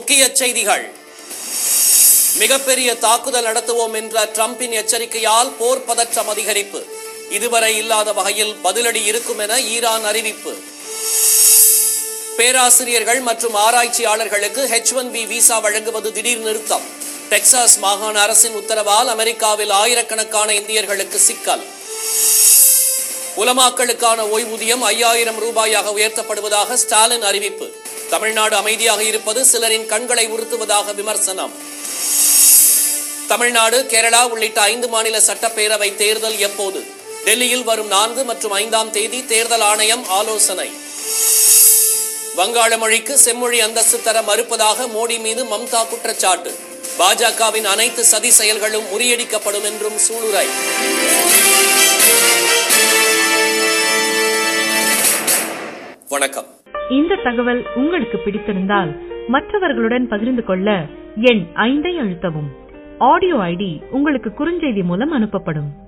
முக்கிய செய்திகள் மிகப்பெரிய தாக்குதல் நடத்துவோம் என்ற ட்ரம்பின் எச்சரிக்கையால் போர் பதற்றம் அதிகரிப்பு இதுவரை இல்லாத வகையில் பதிலடி இருக்கும் என ஈரான் அறிவிப்பு பேராசிரியர்கள் மற்றும் ஆராய்ச்சியாளர்களுக்கு ஹெச் ஒன் பி விசா வழங்குவது திடீர் நிறுத்தம் டெக்சாஸ் மாகாண அரசின் உத்தரவால் அமெரிக்காவில் ஆயிரக்கணக்கான இந்தியர்களுக்கு சிக்கல் உலமாக்களுக்கான ஓய்வூதியம் ஐயாயிரம் ரூபாயாக உயர்த்தப்படுவதாக ஸ்டாலின் அறிவிப்பு தமிழ்நாடு அமைதியாக இருப்பது சிலரின் கண்களை உறுத்துவதாக விமர்சனம் தமிழ்நாடு கேரளா உள்ளிட்ட ஐந்து மாநில சட்டப்பேரவை தேர்தல் எப்போது டெல்லியில் வரும் நான்கு மற்றும் ஐந்தாம் தேதி தேர்தல் ஆணையம் ஆலோசனை வங்காள மொழிக்கு செம்மொழி அந்தஸ்து தர மறுப்பதாக மோடி மீது மம்தா குற்றச்சாட்டு பாஜகவின் அனைத்து சதி செயல்களும் முறியடிக்கப்படும் என்றும் சூளுரை வணக்கம் இந்த தகவல் உங்களுக்கு பிடித்திருந்தால் மற்றவர்களுடன் பகிர்ந்து கொள்ள எண் ஐந்தை அழுத்தவும் ஆடியோ ஐடி உங்களுக்கு குறுஞ்செய்தி மூலம் அனுப்பப்படும்